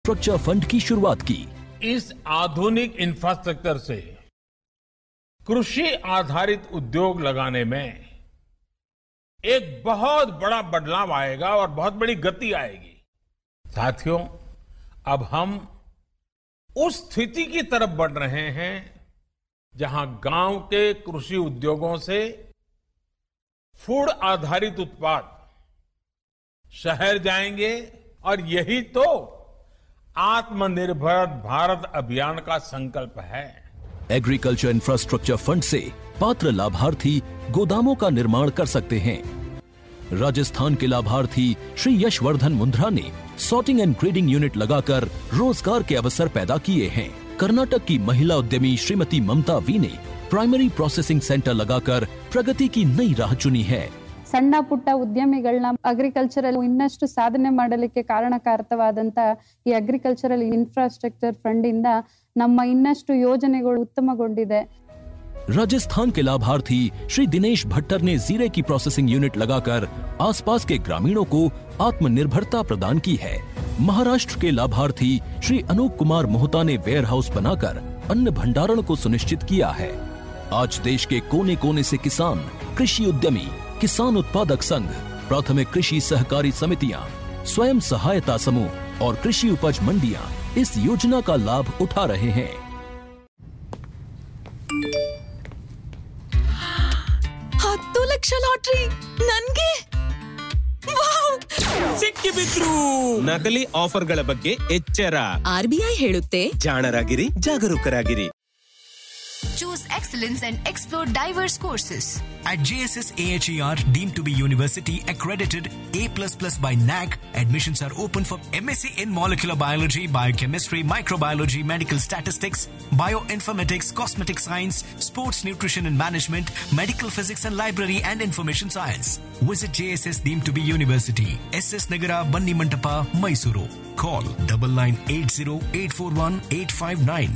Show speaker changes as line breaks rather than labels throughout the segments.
सुरक्षा फंड की शुरुआत की
इस आधुनिक इंफ्रास्ट्रक्चर से कृषि आधारित उद्योग लगाने में एक बहुत बड़ा बदलाव आएगा और बहुत बड़ी गति आएगी साथियों अब हम उस स्थिति की तरफ बढ़ रहे हैं जहां गांव के कृषि उद्योगों से फूड आधारित उत्पाद शहर जाएंगे और यही तो आत्मनिर्भर भारत अभियान का संकल्प है
एग्रीकल्चर इंफ्रास्ट्रक्चर फंड से पात्र लाभार्थी गोदामों का निर्माण कर सकते हैं राजस्थान के लाभार्थी श्री यशवर्धन मुंद्रा ने सॉर्टिंग एंड ग्रेडिंग यूनिट लगाकर रोजगार के अवसर पैदा किए हैं कर्नाटक की महिला उद्यमी श्रीमती ममता वी ने प्राइमरी प्रोसेसिंग सेंटर लगाकर प्रगति की नई राह चुनी है
ಸಣ್ಣ ಪುಟ್ಟ ಉದ್ಯಮಿಗಳನ್ನ ಅಗ್ರಿಕಲ್ಚರಲ್ ಇನ್ನಷ್ಟು ಸಾಧನೆ ಮಾಡಲಿಕ್ಕೆ ಕಾರಣಕಾರಕವಾದಂತ ಈ ಅಗ್ರಿಕಲ್ಚರಲ್ ಇನ್ಫ್ರಾಸ್ಟ್ರಕ್ಚರ್ ಫಂಡ್ ಇಂದ ನಮ್ಮ ಇನ್ನಷ್ಟು ಯೋಜನೆಗಳು ಉತ್ತಮಗೊಂಡಿದೆ
राजस्थान के लाभार्थी श्री दिनेश भट्टर ने जीरे की प्रोसेसिंग यूनिट लगाकर आसपास के ग्रामीणों को आत्मनिर्भरता प्रदान की है महाराष्ट्र के लाभार्थी श्री अनूप कुमार मोहता ने वेयर हाउस बनाकर अन्न भंडारण को सुनिश्चित किया है आज देश के कोने कोने से किसान कृषि उद्यमी किसान उत्पादक संघ प्राथमिक कृषि सहकारी समितियां स्वयं सहायता समूह और कृषि उपज मंडियां इस योजना का लाभ उठा रहे हैं
ಹತ್ತು ಲಕ್ಷ ಲಾಟ್ರಿ ನನ್ಗೆ ವಾವ್!
ಸಿಕ್ಕಿಬಿದ್ರು ನಕಲಿ ಆಫರ್ಗಳ ಬಗ್ಗೆ ಎಚ್ಚರ
ಆರ್ಬಿಐ ಹೇಳುತ್ತೆ
ಜಾಣರಾಗಿರಿ ಜಾಗರೂಕರಾಗಿರಿ
Choose excellence and explore diverse courses.
At JSS AHER, deemed to be university accredited A++ by NAC, admissions are open for MSc in molecular biology, biochemistry, microbiology, medical statistics, bioinformatics, cosmetic science, sports nutrition and management, medical physics and library and information science. Visit JSS deemed to be university, SS Nagara, Banni Mantapa, Mysuru. Call double nine eight zero eight four one eight five nine.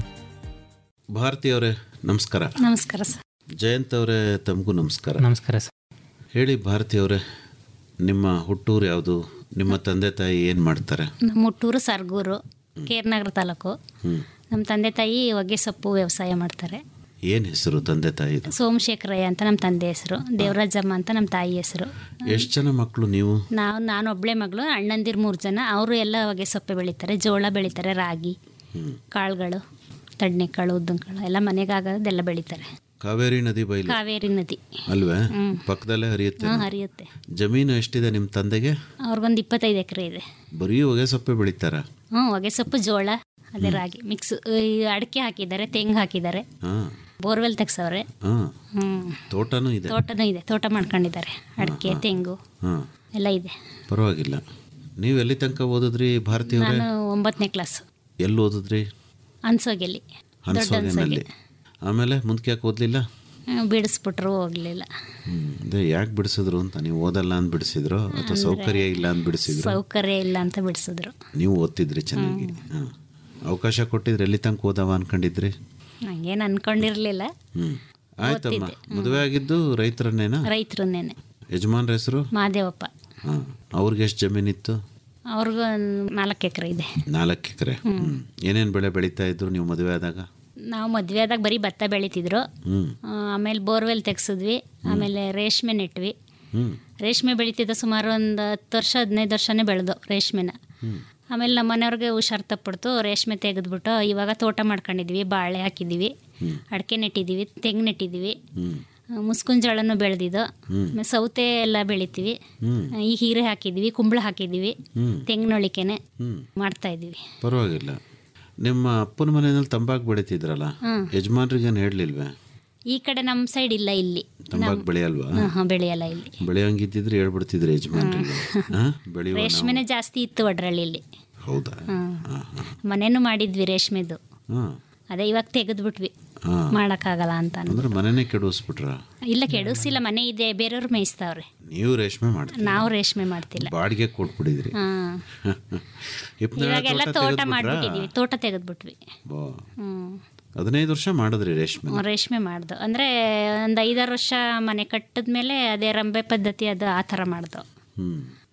Bharati ಅವರೇ ನಮಸ್ಕಾರ
ನಮಸ್ಕಾರ sir
Jayant ಅವರೇ ತಮಗೂ ನಮಸ್ಕಾರ
ನಮಸ್ಕಾರ sir
ಹೇಳಿ ಭಾರತಿ ಅವರೇ ನಿಮ್ಮ ಹುಟ್ಟೂರು ಯಾವುದು ನಿಮ್ಮ ತಂದೆ ತಾಯಿ ಏನು ಮಾಡ್ತಾರೆ
ನಮ್ಮ ಹುಟ್ಟೂರು ಸರ್ಗೂರು ಕೇರ್ನಗರ ತಾಲೂಕು
ಹ್ಞೂ
ನಮ್ಮ ತಂದೆ ತಾಯಿ ಹೊಗೆ ಸೊಪ್ಪು ವ್ಯವಸಾಯ ಮಾಡ್ತಾರೆ
ಏನು ಹೆಸರು ತಂದೆ ತಾಯಿ
ಸೋಮಶೇಖರಯ್ಯ ಅಂತ ನಮ್ಮ ತಂದೆ ಹೆಸರು ದೇವರಾಜಮ್ಮ ಅಂತ ನಮ್ಮ ತಾಯಿ ಹೆಸರು
ಎಷ್ಟು ಜನ ಮಕ್ಕಳು ನೀವು
ನಾವು ನಾನು ಒಬ್ಬಳೆ ಮಗಳು ಅಣ್ಣಂದಿರು ಮೂರು ಜನ ಅವರು ಎಲ್ಲ ಹೊಗೆ ಸೊಪ್ಪೆ ಬೆಳೀತಾರೆ ಜೋಳ ಬೆಳೀತಾರೆ ರಾಗಿ ಕಾಳುಗಳು ತಡ್ನೆಕಾಳು ಉದ್ದಿನಕಾಳು ಎಲ್ಲ ಮನೆಗಾಗೋದೆಲ್ಲ ಬೆಳೀತಾರೆ
ಕಾವೇರಿ ನದಿ ಬೈಲು
ಕಾವೇರಿ ನದಿ
ಅಲ್ವೇ
ಹ್ಮ್.
ಪಕ್ಕದಲ್ಲೇ ಹರಿಯುತ್ತೆ
ಹಾಂ ಹರಿಯುತ್ತೆ
ಜಮೀನು ಎಷ್ಟಿದೆ ನಿಮ್ಮ ತಂದೆಗೆ
ಅವ್ರಿಗೊಂದು ಇಪ್ಪತ್ತೈದು ಎಕರೆ ಇದೆ
ಬರೀ ಹೊಗೆ ಸೊಪ್ಪೆ ಬೆಳಿತಾರ
ಹ್ಞೂ ಹೊಗೆ ಸೊಪ್ಪು ಜೋಳ ಅದೇ ರಾಗಿ ಮಿಕ್ಸ್ ಅಡಿಕೆ ಹಾಕಿದ್ದಾರೆ ತೆಂಗು ಹಾಕಿದ್ದಾರೆ
ಹಾಂ
ಬೋರ್ವೆಲ್ ತೆಗ್ಸವ್ರೆ
ಹಾಂ
ಹ್ಞೂ
ತೋಟನೂ ಇದೆ
ತೋಟನೂ ಇದೆ ತೋಟ ಮಾಡ್ಕೊಂಡಿದ್ದಾರೆ ಅಡಿಕೆ ತೆಂಗು
ಹಾಂ
ಎಲ್ಲ ಇದೆ
ಪರವಾಗಿಲ್ಲ ನೀವು ಎಲ್ಲಿ ತನಕ ಓದಿದ್ರಿ ಭಾರತಿ ಅವರೇ
ನಾನು ಒಂಬತ್ತನೇ ಕ್ಲಾಸ್
ಎಲ್ಲಿ ಓದಿದ್ರಿ
ಅನ್ಸೋಗೆಲ್ಲಿ ದೊಡ್ಡ
ಹನ್ಸೋಗೆನಲ್ಲಿ
ಅನ್ಸೋಗೆ
ಆಮೇಲೆ ಮುಂದಕ್ಕೆ ಯಾಕೆ ಓದಲಿಲ್ಲ
ಬಿಡಿಸ್ಬಿಟ್ರು ಹೋಗ್ಲಿಲ್ಲ
ಅದೇ ಯಾಕೆ ಬಿಡಿಸಿದ್ರು ಅಂತ ನೀವು ಓದಲ್ಲ ಅಂತ ಬಿಡಿಸಿದ್ರು ಅಥವಾ ಸೌಕರ್ಯ ಇಲ್ಲ ಅಂತ ಬಿಡಿಸಿದ್ರು
ಸೌಕರ್ಯ ಇಲ್ಲ ಅಂತ ಬಿಡಿಸಿದ್ರು
ನೀವು ಓದ್ತಿದ್ರಿ ಚೆನ್ನಾಗಿ ಹಾಂ ಅವಕಾಶ ಕೊಟ್ಟಿದ್ರೆ ಎಲ್ಲಿ ತನಕ ಓದವ ಅನ್ಕೊಂಡಿದ್ರಿ
ಹಂಗೇನು ಅನ್ಕೊಂಡಿರ್ಲಿಲ್ಲ
ಹ್ಞೂ ಆಯ್ತಮ್ಮ ಮದುವೆ ಆಗಿದ್ದು ರೈತರನ್ನೇನಾ
ರೈತರನ್ನೇನೆ
ಯಜಮಾನ್ರ ಹೆಸರು
ಮಾದೇವಪ್ಪ
ಹಾಂ ಅವ್ರಿಗೆ ಎಷ್ಟು ಜಮೀನಿತ್ತು
ಅವ್ರಿಗೂ ಒಂದ್ ನಾಲ್ಕು ಎಕರೆ ಇದೆ
ನಾಲ್ಕು ಎಕರೆ ಹ್ಞೂ ಏನೇನು ಬೆಳೆ ಬೆಳೀತಾ ಇದ್ರು ನೀವು ಮದುವೆ ಆದಾಗ
ನಾವು ಮದುವೆ ಆದಾಗ ಬರೀ ಭತ್ತ ಬೆಳೀತಿದ್ರು
ಹ್ಞೂ
ಆ, ಆಮೇಲೆ ಬೋರ್ವೆಲ್ ತೆಗ್ಸಿದ್ವಿ ಆಮೇಲೆ ರೇಷ್ಮೆ ನೆಟ್ವಿ
ಹ್ಞೂ
ರೇಷ್ಮೆ ಬೆಳೀತಿದ್ದ ಸುಮಾರು ಒಂದು ಹತ್ತು ವರ್ಷ ಹದಿನೈದು ವರ್ಷನೇ ಬೆಳೆದು ರೇಷ್ಮೆನ ಆಮೇಲೆ ನಮ್ಮ ಮನೆಯವ್ರಿಗೆ ಹುಷಾರು ತಪ್ಪಿಡ್ತು ರೇಷ್ಮೆ ತೆಗೆದ್ಬಿಟ್ಟು ಇವಾಗ ತೋಟ ಮಾಡ್ಕೊಂಡಿದ್ವಿ ಬಾಳೆ ಹಾಕಿದ್ದೀವಿ ಅಡಿಕೆ ನೆಟ್ಟಿದ್ದೀವಿ ತೆಂಗು ನೆಟ್ಟಿದ್ದೀವಿ ಆ, ಮುಸ್ಕಿನ ಜೋಳನೂ ಬೆಳೆದಿದ್ದು ಆಮೇಲೆ ಸೌತೆ ಎಲ್ಲ ಬೆಳಿತೀವಿ ಈ ಹೀರೆ ಹಾಕಿದ್ದೀವಿ ಕುಂಬಳ ಹಾಕಿದ್ದೀವಿ ತೆಂಗಿನೊಳಿಕೆನೆ ಮಾಡ್ತಾ ಇದ್ದೀವಿ
ಪರವಾಗಿಲ್ಲ ನಿಮ್ಮ ಅಪ್ಪನ ಮನೆಯಲ್ಲಿ ತಂಬಾಕು ಬೆಳೀತಿದ್ರಲ್ಲ ಯಜಮಾನ್ರಿಗೇನು ಹೇಳಲಿಲ್ವೇ
ಈ ಕಡೆ ನಮ್ಮ ಸೈಡ್ ಇಲ್ಲ ಇಲ್ಲಿ
ತಂಬಾಕು ಬೆಳೆಯಲ್ವಾ
ಹಾಂ ಹಾಂ ಬೆಳೆಯಲ್ಲ ಇಲ್ಲಿ
ಬೆಳೆಯಂಗಿದ್ದಿದ್ರೆ ಹೇಳ್ಬಿಡ್ತಿದ್ರಿ ಯಜಮಾನ್ರಿಗೆ ಹಾಂ ಬೆಳೆಯುವ ನಾವು
ರೇಷ್ಮೆನೆ ಜಾಸ್ತಿ ಇತ್ತು ಒಡ್ರಳ್ಳಿಲಿ
ಹೌದಾ
ಹಾಂ ಮನೇನು ಮಾಡಿದ್ವಿ ರೇಷ್ಮೆದು
ಹಾಂ
ಅದೇ ಇವಾಗ ತೆಗೆದ್ಬಿಟ್ವಿ
ಹಾಂ
ಮಾಡೋಕ್ಕಾಗಲ್ಲ ಅಂತ ಅನ್ಬಿಟ್ಟು.
ಅಂದ್ರೆ ಮನೆನೇ ಕೆಡಿಸ್ಬಿಟ್ರ
ಇಲ್ಲ ಕೆಡಿಸಿಲ್ಲ ಮನೆ ಇದೆ ಬೇರೆಯವ್ರು ಮೇಯಿಸ್ತಾವ್ರೆ
ನೀವು ರೇಷ್ಮೆ ಮಾಡ್ತೀರಿ
ನಾವು ರೇಷ್ಮೆ ಮಾಡ್ತಿಲ್ಲ
ಬಾಡಿಗೆ ಕೊಟ್ಬಿಟ್ಟಿದ್ರಿ
ಹಾಂ
ಹಿಪ್ನಳ್ಳಿ
ಇವಾಗೆಲ್ಲ
ತೋಟ
ತೋಟ
ತೆಗೆದ್ಬಿಟ್ರಾ?
ಮಾಡ್ಬಿಟ್ಟಿದೀವಿ ತೋಟ ತೆಗೆದ್ಬಿಟ್ವಿ
ಬಾ.
ಹ್ಞೂ
ಹದಿನೈದು ವರ್ಷ ಮಾಡಿದ್ರಿ ರೇಷ್ಮೆ
ರೇಷ್ಮೆ ಮಾಡ್ದು ಅಂದರೆ ಒಂದು ಐದಾರು ವರ್ಷ ಮನೆ ಕಟ್ಟಿದ್ಮೇಲೆ ಅದೇ ರಂಬೆ ಪದ್ಧತಿ ಅದು ಆ ಥರ ಮಾಡ್ದು
ಹ್ಞೂ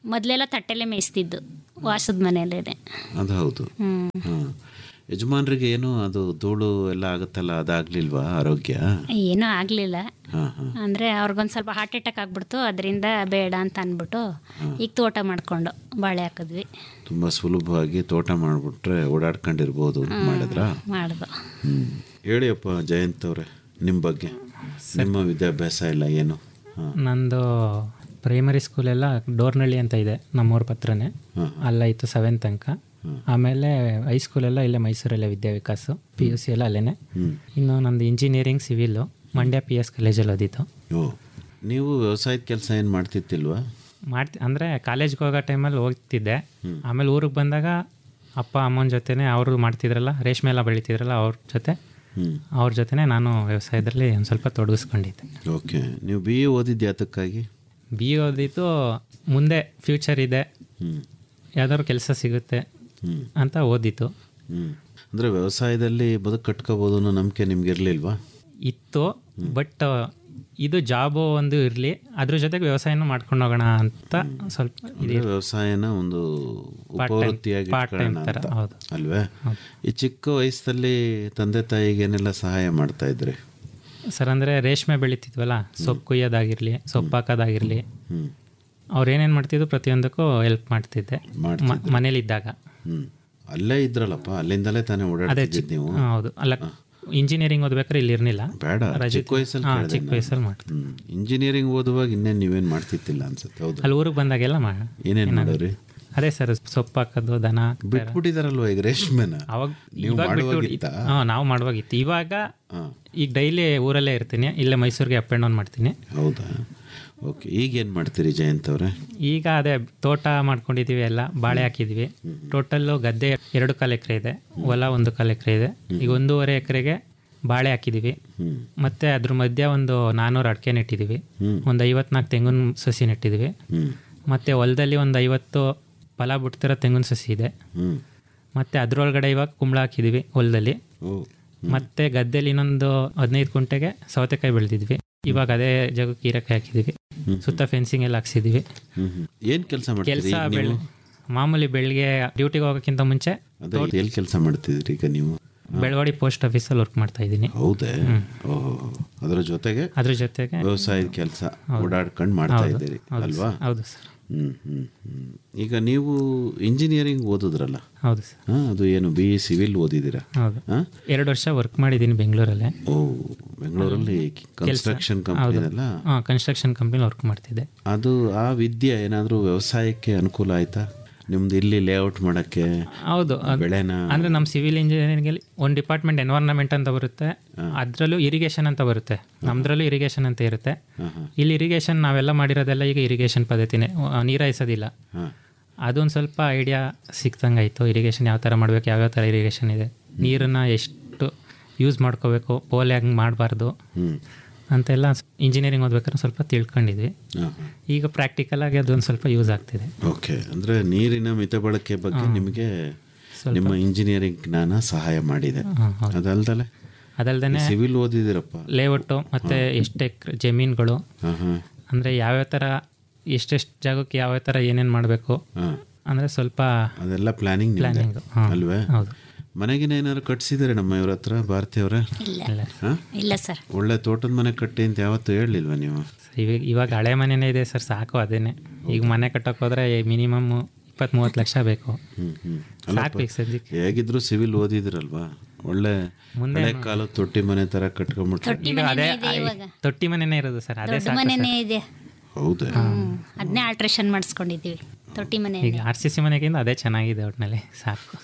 ಮೊದಲೆಲ್ಲ ತಟ್ಟೆಲೆ ಮೇಯಿಸ್ತಿದ್ದು ವಾಸದ ಮನೆಯಲ್ಲೇ
ಅದು ಹೌದು ಹಾಂ ಯಜಮಾನ್ರಿಗೆ ಏನು ಅದು ಧೂಳು ಎಲ್ಲ ಆಗುತ್ತಲ್ಲ ಅದಾಗ್ಲಿಲ್ವಾ ಆರೋಗ್ಯ
ಏನೂ ಆಗಲಿಲ್ಲ
ಹಾಂ ಹಾಂ
ಅಂದರೆ ಅವ್ರಿಗೊಂದು ಸ್ವಲ್ಪ ಹಾರ್ಟ್ ಅಟ್ಯಾಕ್ ಆಗ್ಬಿಡ್ತು ಅದರಿಂದ ಬೇಡ ಅಂತ ಅಂದ್ಬಿಟ್ಟು ಈಗ ತೋಟ ಮಾಡಿಕೊಂಡು ಬಾಳೆ ಹಾಕಿದ್ವಿ
ತುಂಬ ಸುಲಭವಾಗಿ ತೋಟ ಮಾಡಿಬಿಟ್ರೆ ಓಡಾಡ್ಕೊಂಡಿರ್ಬೋದು ಮಾಡಿದ್ರಾ
ಮಾಡ್ದು
ಹ್ಞೂ ಹೇಳಿಯಪ್ಪ ಜಯಂತ್ ಅವರೇ ನಿಮ್ಮ ಬಗ್ಗೆ ನಿಮ್ಮ ವಿದ್ಯಾಭ್ಯಾಸ ಎಲ್ಲ ಏನು ಹಾಂ
ನಂದು ಪ್ರೈಮರಿ ಸ್ಕೂಲೆಲ್ಲ ಡೋರ್ನಳ್ಳಿ ಅಂತ ಇದೆ ನಮ್ಮೂರ ಪತ್ರನೇ ಅಲ್ಲಾಯಿತು ಸೆವೆಂತ್ ತನಕ ಆಮೇಲೆ ಹೈಸ್ಕೂಲೆಲ್ಲ ಇಲ್ಲೇ ಮೈಸೂರಲ್ಲೇ ವಿದ್ಯಾವಿಕಾಸು ಪಿ ಯು ಸಿ ಎಲ್ಲ ಅಲ್ಲೇ ಇನ್ನು ನಂದು engineering civil Mandya P S ಕಾಲೇಜಲ್ಲಿ ಓದಿತ್ತು
ಓ ನೀವು ವ್ಯವಸಾಯದ ಕೆಲಸ ಏನು ಮಾಡ್ತಿತ್ತಿಲ್ವಾ
ಮಾಡ್ತಿ ಅಂದರೆ ಕಾಲೇಜ್ಗೆ ಹೋಗೋ ಟೈಮಲ್ಲಿ ಹೋಗ್ತಿದ್ದೆ ಆಮೇಲೆ ಊರಿಗೆ ಬಂದಾಗ ಅಪ್ಪ ಅಮ್ಮನ ಜೊತೆನೇ ಅವರು ಮಾಡ್ತಿದ್ರಲ್ಲ ರೇಷ್ಮೆ ಎಲ್ಲ ಬೆಳಿತಿದ್ರಲ್ಲ ಅವ್ರ ಜೊತೆ
ಹ್ಮ್.
ಅವ್ರ ಜೊತೆನೇ ನಾನು ವ್ಯವಸಾಯದಲ್ಲಿ ಒಂದು ಸ್ವಲ್ಪ ತೊಡಗಿಸ್ಕೊಂಡಿದ್ದೆ
ಓಕೆ ನೀವು ಬಿ ಎ ಓದಿದ್ದು ಯಾತಕ್ಕಾಗಿ
ಬಿ ಎ ಓದಿದ್ದು ಮುಂದೆ ಫ್ಯೂಚರ್ ಇದೆ
ಹ್ಞೂ
ಯಾವ್ದಾದ್ರು ಕೆಲಸ ಸಿಗುತ್ತೆ
ಹ್ಞೂ
ಅಂತ ಓದಿತ್ತು
ಹ್ಞೂ ಅಂದರೆ ವ್ಯವಸಾಯದಲ್ಲಿ ಬದುಕು ಕಟ್ಕೋಬೋದು ಅನ್ನೋ ನಂಬಿಕೆ ನಿಮ್ಗೆ ಇರಲಿಲ್ವಾ
ಇತ್ತು ಬಟ್ ಇದು ಜಾಬು ಒಂದು ಇರಲಿ ಅದ್ರ ಜೊತೆಗೆ ವ್ಯವಸಾಯನೂ ಮಾಡ್ಕೊಂಡು ಹೋಗೋಣ ಅಂತ ಸ್ವಲ್ಪ
ಅಂದರೆ ವ್ಯವಸಾಯನ ಒಂದು
Part time-
ಉಪವೃತ್ತಿಯಾಗಿ
part time
ಇಟ್ಕೊಳ್ಳೋಣ
ಥರ,
ಅಂತ.
ಹೌದು.
ಅಲ್ವೇ ಈ ಚಿಕ್ಕ ವಯಸ್ಸಲ್ಲಿ ತಂದೆ ತಾಯಿಗೆ ಏನೆಲ್ಲ ಸಹಾಯ ಮಾಡ್ತಾ ಇದ್ರಿ
ಸರ್ ಅಂದರೆ ರೇಷ್ಮೆ ಬೆಳಿತಿದ್ವಲ್ಲ ಸೊಪ್ಪು ಕುಯ್ಯೋದಾಗಿರಲಿ ಸೊಪ್ಪು ಹಾಕೋದಾಗಿರಲಿ
ಹ್ಞೂ
ಅವ್ರು ಏನೇನು ಮಾಡ್ತಿದ್ರು ಪ್ರತಿಯೊಂದಕ್ಕೂ ಹೆಲ್ಪ್ ಮಾಡ್ತಿದ್ದೆ ಮ- ಮನೇಲಿದ್ದಾಗ
ಹ್ಞೂ ಅಲ್ಲೇ ಇದ್ರಲ್ಲಪ್ಪ ಅಲ್ಲಿಂದಲೇ ತಾನೇ
ಅದೇ
ಓಡಾಡ್ತಿದ್ದು
ಚಿಕ್ಕ
ನೀವು
ಹಾ, ಹೌದು ಅಲ್ಲ ಇಂಜಿನಿಯರಿಂಗ್ ಓದ್ಬೇಕಾದ್ರೆ ಇಲ್ಲಿ ಇರಲಿಲ್ಲ
ಬೇಡ
ರಜೆ-
ಚಿಕ್ಕ ವಯಸ್ಸಲ್ಲಿ
ಹಾ,
ಕೇಳ್ದೆ
ಚಿಕ್ಕ
ನಾನು.
ವಯಸ್ಸಲ್ಲಿ ಮಾಡ್ತೀನಿ
ಹ್ಮ್. ಇಂಜಿನಿಯರಿಂಗ್ ಓದುವಾಗ ಇನ್ನೇನು ನೀವೇನು ಮಾಡ್ತಿತ್ತಿಲ್ಲ ಅನ್ಸುತ್ತೆ ಹೌದು
ಅಲ್ಲಿ ಊರಿಗೆ ಬಂದಾಗೆಲ್ಲ ಮಾ
ಏನೇನು ಮಾಡೋರಿ
ಅದೇ ಸರ್ ಸೊಪ್ಪು ಹಾಕೋದು ದನ
ಬಿಟ್ಬಿಟ್ಟಿದಾರಲ್ವ ಈಗ ರೇಷ್ಮೆನ
ಅವಾಗ
ನೀವು
ಇವಾಗ
ಮಾಡುವಾಗಿತ್ತಾ?
ಬಿಟ್ಟು ಹಾಂ ನಾವು ಮಾಡುವಾಗಿತ್ತು ಇವಾಗ
ಹಾ.
ಈಗ ಡೈಲಿ ಊರಲ್ಲೇ ಇರ್ತೀನಿ ಇಲ್ಲೇ ಮೈಸೂರಿಗೆ ಅಪ್ ಆ್ಯಂಡ್ ಡೌನ್ ಮಾಡ್ತೀನಿ
ಹೌದಾ ಓಕೆ ಈಗ ಏನು ಮಾಡ್ತೀರಿ ಜಯಂತ್ ಅವರೇ
ಈಗ ಅದೇ ತೋಟ ಮಾಡ್ಕೊಂಡಿದ್ದೀವಿ ಎಲ್ಲ ಬಾಳೆ ಹಾಕಿದ್ವಿ ಟೋಟಲ್ಲು ಗದ್ದೆ ಎರಡು ಕಾಲು ಎಕರೆ ಇದೆ ಹೊಲ ಒಂದು ಕಾಲು ಎಕರೆ ಇದೆ ಈಗ ಒಂದೂವರೆ ಎಕರೆಗೆ ಬಾಳೆ ಹಾಕಿದ್ದೀವಿ
ಹ್ಮ್.
ಮತ್ತೆ ಅದ್ರ ಮಧ್ಯೆ ಒಂದು ನಾನ್ನೂರು ಅಡಿಕೆ ನೆಟ್ಟಿದ್ದೀವಿ
ಹ್ಮ್.
ಒಂದು ಐವತ್ನಾಲ್ಕು ತೆಂಗಿನ ಸಸಿ ನೆಟ್ಟಿದ್ದೀವಿ
ಹ್ಮ್.
ಮತ್ತೆ ಹೊಲದಲ್ಲಿ ಒಂದು ಐವತ್ತು ಫಲ ಬಿಡ್ತಿರೋ ತೆಂಗಿನ ಸಸಿ ಇದೆ
ಹ್ಮ್.
ಮತ್ತೆ ಅದ್ರೊಳಗಡೆ ಇವಾಗ ಕುಂಬಳ ಹಾಕಿದ್ದೀವಿ ಹೊಲದಲ್ಲಿ
ಓ
ಮತ್ತೆ ಗದ್ದೆಲಿ ಇನ್ನೊಂದು ಹದಿನೈದು ಕುಂಟೆಗೆ ಸೌತೆಕಾಯಿ ಬೆಳೆದಿದ್ವಿ ಇವಾಗ ಅದೇ ಜಾಗಕ್ಕೆ ಹೀರೆಕಾಯಿ ಹಾಕಿದ್ದೀವಿ ಸುತ್ತ ಫೆನ್ಸಿಂಗ್ ಎಲ್ಲ ಹಾಕ್ಸಿದ್ದೀವಿ
ಹ್ಮ್ ಹ್ಮ್. ಏನ್ ಕೆಲಸ ಮಾಡ್ತೀರಿ
ಕೆಲಸ
ಈಗ
ಬೆಳ
ನೀವು
ಮಾಮೂಲಿ ಬೆಳಿಗ್ಗೆ ಡ್ಯೂಟಿಗೆ ಹೋಗೋಕ್ಕಿಂತ ಮುಂಚೆ
ಅದೇ ಎಲ್ಲಿ ಕೆಲಸ ಮಾಡ್ತಿದ್ರಿ ಈಗ ನೀವು
ಬೆಳವಾಡಿ ಪೋಸ್ಟ್ ಆಫೀಸಲ್ಲಿ ವರ್ಕ್ ಮಾಡ್ತಾ ಇದ್ದೀನಿ
ಹೌದೇ ಓಹೋ ಅದರ ಜೊತೆಗೆ
ಅದ್ರ ಜೊತೆಗೆ
ವ್ಯವಸಾಯದ ಕೆಲಸ ಓಡಾಡ್ಕೊಂಡು ಮಾಡ್ತಾ ಇದ್ದೀರಿ ಅಲ್ವಾ
ಹೌದು ಸರ್
ಹ್ಮ್ ಹ್ಮ್ ಹ್ಮ್ ಈಗ ನೀವು ಇಂಜಿನಿಯರಿಂಗ್ ಓದಿದ್ರಲ್ಲ
ಹೌದು ಸರ್
ಹಾ ಅದು ಏನು ಬಿ ಇ ಸಿವಿಲ್ ಓದಿದ್ದೀರಾ
ಹೌದು
ಹಾ
ಎರಡು ವರ್ಷ ವರ್ಕ್ ಮಾಡಿದ್ದೀನಿ ಬೆಂಗಳೂರಲ್ಲೇ
ಓ ಬೆಂಗಳೂರಲ್ಲಿ ಕನ್ಸ್ಟ್ರಕ್ಷನ್ ಕಂಪ್ನಿನೆಲ್ಲ
ಹಾಂ ಕನ್ಸ್ಟ್ರಕ್ಷನ್ ಕಂಪ್ನಿಲಿ ವರ್ಕ್ ಮಾಡ್ತಿದ್ದೆ
ಅದು ಆ ವಿದ್ಯೆ ಏನಾದರೂ ವ್ಯವಸಾಯಕ್ಕೆ ಅನುಕೂಲ ಆಯ್ತಾ ನಿಮ್ದು ಇಲ್ಲಿ ಲೇಔಟ್ ಮಾಡಕ್ಕೆ
ಹೌದು ಅದ್-
ಬೆಳೆನ
ಅಂದ್ರೆ ನಮ್ಮ ಸಿವಿಲ್ ಇಂಜಿನಿಯರಿಂಗಲ್ಲಿ ಒಂದು ಡಿಪಾರ್ಟ್ಮೆಂಟ್ ಎನ್ವೈರ್ನ್ಮೆಂಟ್ ಅಂತ ಬರುತ್ತೆ ಅದರಲ್ಲೂ ಇರಿಗೇಷನ್ ಅಂತ ಬರುತ್ತೆ ನಮ್ದ್ರಲ್ಲೂ ಇರಿಗೇಷನ್ ಅಂತ ಇರುತ್ತೆ ಇಲ್ಲಿ ಇರಿಗೇಷನ್ ನಾವೆಲ್ಲ ಮಾಡಿರೋದೆಲ್ಲ ಈಗ ಇರಿಗೇಷನ್ ಪದ್ಧತಿನೇ ಆ, ನೀರಾಯಿಸೋದಿಲ್ಲ
ಹಾ.
ಅದೊಂದು ಸ್ವಲ್ಪ ಐಡಿಯಾ ಸಿಕ್ತಂಗಾಯಿತು ಇರಿಗೇಷನ್ ಯಾವ ಥರ ಮಾಡಬೇಕು ಯಾವ್ಯಾವ ಥರ ಇರಿಗೇಷನ್ ಇದೆ ನೀರನ್ನು ಎಷ್ಟು ಯೂಸ್ ಮಾಡ್ಕೋಬೇಕು ಪೋಲೆ ಹಂಗೆ ಮಾಡಬಾರ್ದು
ಹ್ಮ್
ಅಂತೆಲ್ಲ ಇಂಜಿನಿಯರಿಂಗ್ ಓದ್ಬೇಕಾದ್ರೆ ಸ್ವಲ್ಪ ತಿಳ್ಕೊಂಡಿದ್ವಿ
ಹಾ,
ಈಗ ಪ್ರಾಕ್ಟಿಕಲ್ ಆಗಿ ಅದೊಂದು ಸ್ವಲ್ಪ ಯೂಸ್ ಆಗ್ತಿದೆ
ಓಕೆ ಅಂದ್ರೆ ನೀರಿನ ಮಿತ ಬಳಕೆ ಬಗ್ಗೆ ನಿಮಗೆ ನಿಮ್ಮ ಇಂಜಿನಿಯರಿಂಗ್ ಜ್ಞಾನ ಸಹಾಯ ಮಾಡಿದೆ ಅದಲ್ದಲೆ
ಅದಲ್ದೇ
ಸಿವಿಲ್ ಓದಿದಿರಪ್ಪ
ಲೇಔಟು ಮತ್ತು ಎಷ್ಟು ಎಕ್ರೆ ಜಮೀನುಗಳು
ಹಾ ಹಾ
ಅಂದರೆ ಯಾವ್ಯಾವ ಥರ ಎಷ್ಟೆಷ್ಟು ಜಾಗಕ್ಕೆ ಯಾವ್ಯಾವ ಥರ ಏನೇನು ಮಾಡಬೇಕು
ಹಾ.
ಅಂದರೆ ಸ್ವಲ್ಪ
ಅದೆಲ್ಲ ಪ್ಲಾನಿಂಗ್
Planning, ಹಾ.
ಅಲ್ವೇ
ಹೌದು.
ಮನೆಗಿನ ಏನಾದ್ರು ಕಟ್ಸಿದಾರೆ ನಮ್ಮ ಇವ್ರ ಹತ್ರ ಭಾರತಿ ಅವರೇ
ಇಲ್ಲ ಇಲ್ಲ ಸರ್
ಒಳ್ಳೆ ತೋಟದ ಮನೆ ಕಟ್ಟಿ ಅಂತ ಯಾವತ್ತೂ ಹೇಳಿಲ್ವಾ ನೀವು
ಇವಾಗ ಇವಾಗ ಹಳೆ ಮನೆನೇ ಇದೆ ಸರ್ ಸಾಕು ಅದೇನೆ ಈಗ ಮನೆ ಕಟ್ಟೋಕೆ ಹೋದ್ರೆ ಮಿನಿಮಮ್ ಇಪ್ಪತ್ತ್ ಮೂವತ್ತು ಲಕ್ಷ ಬೇಕು
ಹ್ಮ್ ಹ್ಮ್
ಸಾಕು ಈಗ ಸದ್ಯಕ್ಕೆ
ಹೇಗಿದ್ರು ಸಿವಿಲ್ ಓದಿದಿರಲ್ವಾ ಒಳ್ಳೆ
ಮುಂದೆ
ಹಳೆ ಕಾಲ ತೊಟ್ಟಿ ಮನೆ ತರ ಕಟ್ಕೊಂಡ್ಬಿಟ್ರೆ
ಈಗ ಅದೇ ತೊಟ್ಟಿ ಮನೆನೇ ಇರೋದು ಸರ್ ಅದೇ
ದೊಡ್ಡ
ಸಾಕು
ಮನೆನೇ ಇದೆ
ಹೌದಾ
ಅದನ್ನೇ ಆಲ್ಟ್ರೇಷನ್ ಮಾಡಿಸ್ಕೊಂಡಿದ್ದೀವಿ ತೊಟ್ಟಿ ಮನೆ
ಈಗ ಆರ್ ಸಿ ಸಿ ಮನೆಗಿಂತ ಅದೇ ಚೆನ್ನಾಗಿದೆ ಒಟ್ಟಿನಲ್ಲಿ ಸಾಕು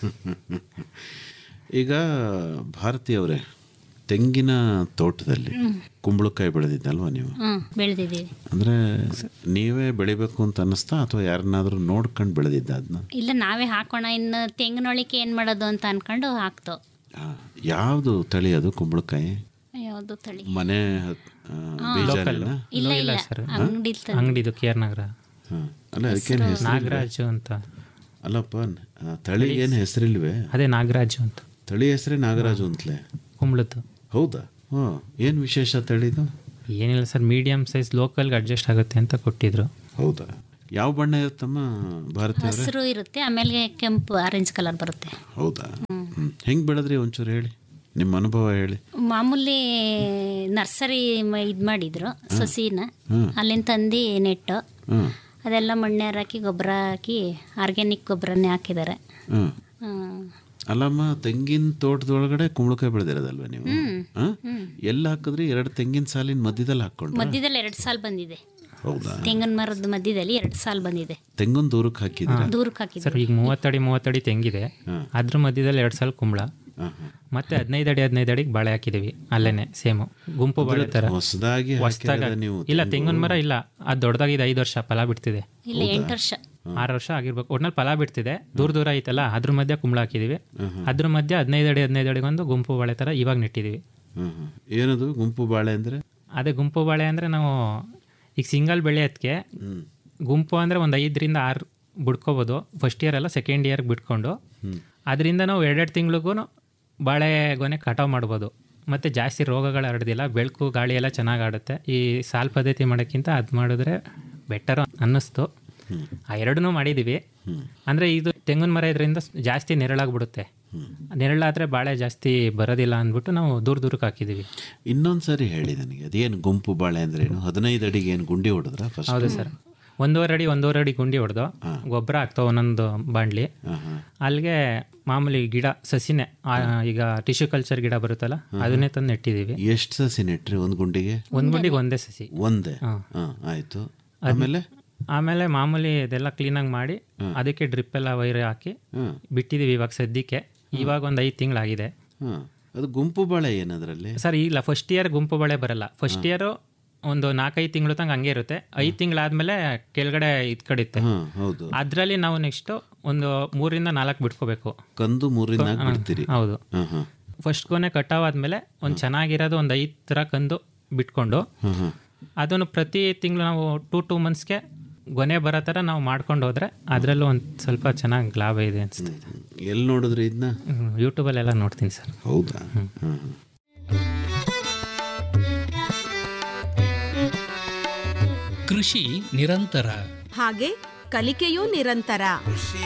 ಈಗ ಭಾರತಿ ಅವರೇ ತೆಂಗಿನ ತೋಟದಲ್ಲಿ ಕುಂಬಳಕಾಯಿ ಬೆಳೆದಿದ್ದಲ್ವಾ ನೀವು
ಹ್ಞೂ ಬೆಳೆದಿದ್ದೀವಿ
ಅಂದ್ರೆ ನೀವೇ ಬೆಳಿಬೇಕು ಅಂತ ಅನ್ನಿಸ್ತಾ ಅಥವಾ ಯಾರನ್ನಾದ್ರೂ ನೋಡ್ಕೊಂಡು ಬೆಳೆದಿದ್ದ ಅದನ್ನ
ಇಲ್ಲ ನಾವೇ ಹಾಕೋಣ ಇನ್ನು ತೆಂಗಿನೊಳಿಕೆ ಏನು ಮಾಡೋದು ಅಂತ ಅನ್ಕೊಂಡು ಹಾಕ್ತು
ಯಾವುದು ತಳಿ ಅದು ಕುಂಬಳಕಾಯಿ
ಯಾವುದು ತಳಿ
ಮನೆ ಹತ್- ಆ, ಬೀಜನೆಲ್ಲ
ಇಲ್ಲ ಇಲ್ಲ
ಸರ್
ಅಂಗಡಿ
ಅಂಗಡಿದು ಕೆ ಆರ್ ನಗರ
ಹಾ. ಅಲ್ಲ ಅದಕ್ಕೇನು ಹೆಸರು
ನಾಗರಾಜು ಅಂತ
ಅಲ್ಲಪ್ಪ ಆ, ತಳಿಗೇನು ಹೆಸರಿಲ್ವೇ
ಅದೇ ನಾಗರಾಜು ಅಂತ
ತಳಿ ಹೆಸರೇ ನಾಗರಾಜು ಅಂತಲೇ
ಕುಂಬಳದ್ದು
ಹೌದಾ ಹಾಂ ಏನು ವಿಶೇಷ ತಳಿದು
ಏನಿಲ್ಲ ಸರ್ ಮೀಡಿಯಮ್ ಸೈಜ್ ಲೋಕಲ್ಗೆ ಅಡ್ಜಸ್ಟ್ ಆಗುತ್ತೆ ಅಂತ ಕೊಟ್ಟಿದ್ರು
ಹೌದಾ ಯಾವ ಬಣ್ಣ ಇರುತ್ತಮ್ಮ ಭಾರತಿ ಅವರೇ
ಹಸಿರು ಇರುತ್ತೆ ಆಮೇಲೆ ಕೆಂಪು ಆರೆಂಜ್ ಕಲರ್ ಬರುತ್ತೆ
ಹೌದಾ ಹ್ಮ್. ಹೆಂಗ್ ಬೆಳೆದ್ರಿ ಒಂಚೂರು ಹೇಳಿ ನಿಮ್ಮ ಅನುಭವ ಹೇಳಿ
ಮಾಮೂಲಿ ನರ್ಸರಿ ಇದು ಮಾಡಿದ್ರು ಸಸಿನ
ಹ್ಮ್.
ಅಲ್ಲಿಂದ ತಂದು ನೆಟ್ಟು
ಹ್ಮ್
ಅದೆಲ್ಲ ಮಣ್ಣೇರ್ ಹಾಕಿ ಗೊಬ್ಬರ ಹಾಕಿ ಆರ್ಗ್ಯಾನಿಕ್ ಗೊಬ್ಬರನೇ ಹಾಕಿದ್ದಾರೆ
ಹ್ಮ್
ಹ್ಮ್.
ಅಲ್ಲಮ್ಮ ತೆಂಗಿನ ತೋಟದೊಳಗಡೆ ಕುಂಬಳಕಾಯಿ ಬೆಳೆದಿರೋದಲ್ವ ನೀವು
ಹ್ಮ್.
ಆ?
ಹ್ಮ್.
ಎಲ್ಲ ಹಾಕಿದ್ರಿ ಎರಡು ತೆಂಗಿನ ಸಾಲಿನ ಮಧ್ಯದಲ್ಲಿ ಹಾಕೊಂಡ್ರ
ಮಧ್ಯದಲ್ಲಿ ಎರಡು ಸಾಲ್ ಬಂದಿದೆ
ಹೌದಾ
ತೆಂಗಿನ ಮರದ ಮಧ್ಯದಲ್ಲಿ ಎರಡು ಸಾಲ್ ಬಂದಿದೆ
ತೆಂಗಿನ ದೂರಕ್ಕೆ ಹಾಕಿದ್ದೀರಾ
ದೂರಕ್ಕೆ
ಸರ್
ಹಾಕಿದ್ರು
ಈಗ ಮೂವತ್ತಡಿ ಮೂವತ್ತಡಿ ತೆಂಗಿದೆ ಅದ್ರ ಮಧ್ಯದಲ್ಲಿ ಎರಡು ಸಲ ಕುಂಬಳ ಮತ್ತೆ ಹದಿನೈದು ಅಡಿ ಹದಿನೈದು ಅಡಿಗೆ ಬಾಳೆ ಹಾಕಿದೀವಿ ಅಲ್ಲೇನೆ ಸೇಮು ಗುಂಪು ಬಾಳೆ ತರ
ಹೊಸದಾಗಿ
ಹೊಸ್ದಾಗಿ
ಹಾಕಿರೋದ ನೀವು
ಇಲ್ಲ ತೆಂಗಿನ ಮರ ಇಲ್ಲ ಅದು ದೊಡ್ಡದಾಗಿದೆ ಐದು ವರ್ಷ ಫಲ ಬಿಡ್ತಿದೆ
ಇಲ್ಲ ಎಂಟು ವರ್ಷ
ಆರು ವರ್ಷ ಆಗಿರ್ಬೇಕು ಒಟ್ನಲ್ಲಿ ಫಲ ಬಿಡ್ತಿದೆ ದೂರ ದೂರ ಐತಲ್ಲ ಅದ್ರ ಮಧ್ಯೆ ಕುಂಬಳ ಹಾಕಿದೀವಿ ಅದ್ರ ಮಧ್ಯೆ ಹದಿನೈದು ಅಡಿ ಹದಿನೈದು ಅಡಿಗೊಂದು ಗುಂಪು ಬಾಳೆ ತರ ಇವಾಗ ನೆಟ್ಟಿದೀವಿ
ಹ್ಮ್ ಹ್ಮ್. ಏನದು ಗುಂಪು ಬಾಳೆ ಅಂದ್ರೆ
ಅದೇ ಗುಂಪು ಬಾಳೆ ಅಂದರೆ ನಾವು ಈಗ ಸಿಂಗಲ್ ಬೆಳೆಯೋದಕ್ಕೆ ಗುಂಪು ಅಂದರೆ ಒಂದು ಐದರಿಂದ ಆರು ಬಿಡ್ಕೋಬೋದು ಫಸ್ಟ್ ಇಯರ್ ಎಲ್ಲ ಸೆಕೆಂಡ್ ಇಯರ್ಗೆ ಬಿಟ್ಕೊಂಡು ಅದರಿಂದ ನಾವು ಎರಡೆರಡು ತಿಂಗಳಿಗೂ ಬಾಳೆ ಗೊನೆ ಕಟಾವು ಮಾಡ್ಬೋದು ಮತ್ತು ಜಾಸ್ತಿ ರೋಗಗಳು ಹರಡ್ದಿಲ್ಲ ಬೆಳಕು ಗಾಳಿ ಎಲ್ಲ ಚೆನ್ನಾಗಿ ಆಡುತ್ತೆ ಈ ಸಾಲ್ ಪದ್ಧತಿ ಮಾಡೋಕ್ಕಿಂತ ಅದು ಮಾಡಿದ್ರೆ ಬೆಟರ್ ಅನ್ನಿಸ್ತು ಆ ಎರಡನ್ನೂ ಮಾಡಿದ್ದೀವಿ ಅಂದರೆ ಇದು ತೆಂಗಿನ ಮರ ಇದರಿಂದ ಜಾಸ್ತಿ ನೆರಳಾಗ್ಬಿಡುತ್ತೆ ನೆರಳಾದರೆ ಬಾಳೆ ಜಾಸ್ತಿ ಬರೋದಿಲ್ಲ ಅಂದ್ಬಿಟ್ಟು ನಾವು ದೂರ ದೂರಕ್ಕೆ ಹಾಕಿದ್ದೀವಿ
ಇನ್ನೊಂದ್ಸರಿ ಹೇಳಿ ನನಗೆ ಅದೇನು ಗುಂಪು ಬಾಳೆ ಅಂದ್ರೆ ಏನು ಹದಿನೈದು ಅಡಿಗೆ ಏನು ಗುಂಡಿ ಹೊಡೆದ್ರ ಫಸ್ಟ್
ಹೌದು ಸರ್ ಒಂದೂವರೆ ಅಡಿ ಒಂದೂವರೆ ಅಡಿ ಗುಂಡಿ ಹೊಡೆದು ಗೊಬ್ಬರ ಹಾಕ್ತಾವ ಒಂದೊಂದು ಬಾಂಡ್ಲಿ ಅಲ್ಲಿಗೆ ಮಾಮೂಲಿ ಗಿಡ ಸಸಿನೇ ಆ, ಈಗ ಟಿಶ್ಯೂ ಕಲ್ಚರ್ ಗಿಡ ಬರುತ್ತಲ್ಲ ಅದನ್ನೇ ತಂದು ನೆಟ್ಟಿದ್ದೀವಿ
ಎಷ್ಟು ಸಸಿ ನೆಟ್ರಿ ಒಂದು ಗುಂಡಿಗೆ
ಒಂದು ಗುಂಡಿಗೆ ಒಂದೇ ಸಸಿ
ಒಂದೇ
ಹಾ.
ಹಾ ಆಯ್ತು ಆಮೇಲೆ
ಆಮೇಲೆ ಮಾಮೂಲಿ ಇದೆಲ್ಲ ಕ್ಲೀನಾಗಿ ಮಾಡಿ ಅದಕ್ಕೆ ಡ್ರಿಪ್ ಎಲ್ಲ ವೈರ್ ಹಾಕಿ
ಹ್ಮ್.
ಬಿಟ್ಟಿದ್ದೀವಿ ಇವಾಗ ಸದ್ಯಕ್ಕೆ ಇವಾಗ ಒಂದು ಐದು ತಿಂಗಳಾಗಿದೆ
ಹಾ ಅದು ಗುಂಪು ಬಾಳೆ ಏನದ್ರಲ್ಲಿ
ಸರ್ ಇಲ್ಲ ಫಸ್ಟ್ ಇಯರ್ ಗುಂಪು ಬಳೆ ಬರಲ್ಲ ಫಸ್ಟ್ ಇಯರು ಒಂದು ನಾಲ್ಕೈದು ತಿಂಗಳು ತನಕ ಹಂಗೆ ಇರುತ್ತೆ ಐದು ತಿಂಗಳಾದ್ಮೇಲೆ ಕೆಳಗಡೆ ಇದ್ ಕಡಿತ್ತೆ
ಹಾ ಹೌದು
ಅದರಲ್ಲಿ ನಾವು ನೆಕ್ಸ್ಟ್ ಒಂದು ಮೂರಿಂದ ನಾಲ್ಕು ಬಿಟ್ಕೋಬೇಕು
ಕಂದು ಮೂರಿಂದ ನಾಲ್ಕು ಬಿಡ್ತೀರಿ
ಹೌದು
ಹಾ ಹಾ
ಫಸ್ಟ್ ಗೊನೆ ಕಟಾವ್ ಆದ್ಮೇಲೆ ಒಂದು ಚೆನ್ನಾಗಿರೋದು ಒಂದು ಐದು ಥರ ಕಂದು ಬಿಟ್ಕೊಂಡು
ಹಾ ಹಾ
ಅದನ್ನು ಪ್ರತಿ ತಿಂಗಳು ನಾವು ಟೂ ಟೂ ಮಂತ್ಸ್ಗೆ ಗೊನೆ ಬರೋ ಥರ ನಾವು ಮಾಡ್ಕೊಂಡು ಹೋದ್ರೆ ಅದರಲ್ಲೂ ಒಂದು ಸ್ವಲ್ಪ ಚೆನ್ನಾಗಿ ಲಾಭ ಇದೆ ಅನಿಸ್ತಾ ಇದೆ
ಎಲ್ಲಿ ನೋಡಿದ್ರಿ ಇದನ್ನ
ಯೂಟ್ಯೂಬಲ್ಲೆಲ್ಲ ನೋಡ್ತೀನಿ ಸರ್
ಹೌದಾ ಹಾ ಹಾ
ಕೃಷಿ ನಿರಂತರ
ಹಾಗೆ ಕಲಿಕೆಯೂ ನಿರಂತರ